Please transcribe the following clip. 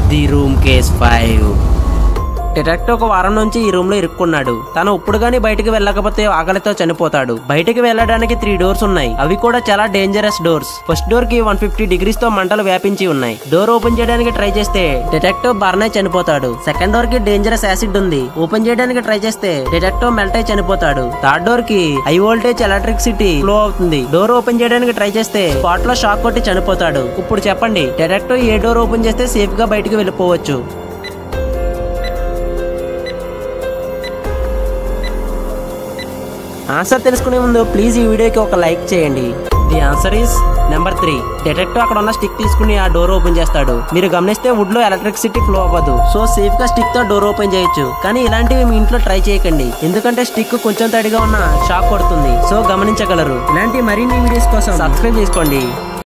the room case five detective ఒక వారం నుంచి ఈ రూమ్ లో ఇరుక్కున్నాడు తను ఇప్పుడు గానీ బయటికి వెళ్ళకపోతే ఆకలితో చనిపోతాడు బయటికి వెళ్ళడానికి త్రీ డోర్స్ ఉన్నాయి అవి కూడా చాలా డేంజరస్ డోర్స్ ఫస్ట్ డోర్ కి వన్ ఫిఫ్టీ డిగ్రీస్ తో మంటలు వ్యాపించి ఉన్నాయి డోర్ ఓపెన్ చేయడానికి ట్రై చేస్తే డిటెక్టివ్ బర్న్ అయి చనిపోతాడు సెకండ్ డోర్ కి డేంజరస్ యాసిడ్ ఉంది ఓపెన్ చేయడానికి ట్రై చేస్తే డిటెక్టివ్ మెల్ట్ అయి చనిపోతాడు థర్డ్ డోర్ కి హై వోల్టేజ్ ఎలక్ట్రిసిటీ ఫ్లో అవుతుంది డోర్ ఓపెన్ చేయడానికి ట్రై చేస్తే స్పాట్ లో షాక్ కొట్టి చనిపోతాడు ఇప్పుడు చెప్పండి డిటెక్టివ్ ఏ డోర్ ఓపెన్ చేస్తే సేఫ్ గా బయటికి వెళ్ళిపోవచ్చు ఆన్సర్ తెలుసుకునే ముందు ప్లీజ్ ఈ వీడియోకి ఒక లైక్ చేయండి the answer is number three detective అక్కడ ఉన్న స్టిక్ తీసుకుని ఆ డోర్ ఓపెన్ చేస్తాడు మీరు గమనిస్తే వుడ్ లో ఎలక్ట్రిసిటీ ఫ్లో అవ్వదు సో సేఫ్ గా స్టిక్ తో డోర్ ఓపెన్ చేయొచ్చు కానీ ఇలాంటివి మీ ఇంట్లో ట్రై చేయకండి ఎందుకంటే స్టిక్ కొంచెం తడిగా ఉన్న షాక్ కొడుతుంది సో గమనించగలరు ఇలాంటి మరిన్ని వీడియోస్ కోసం సబ్స్క్రైబ్ చేసుకోండి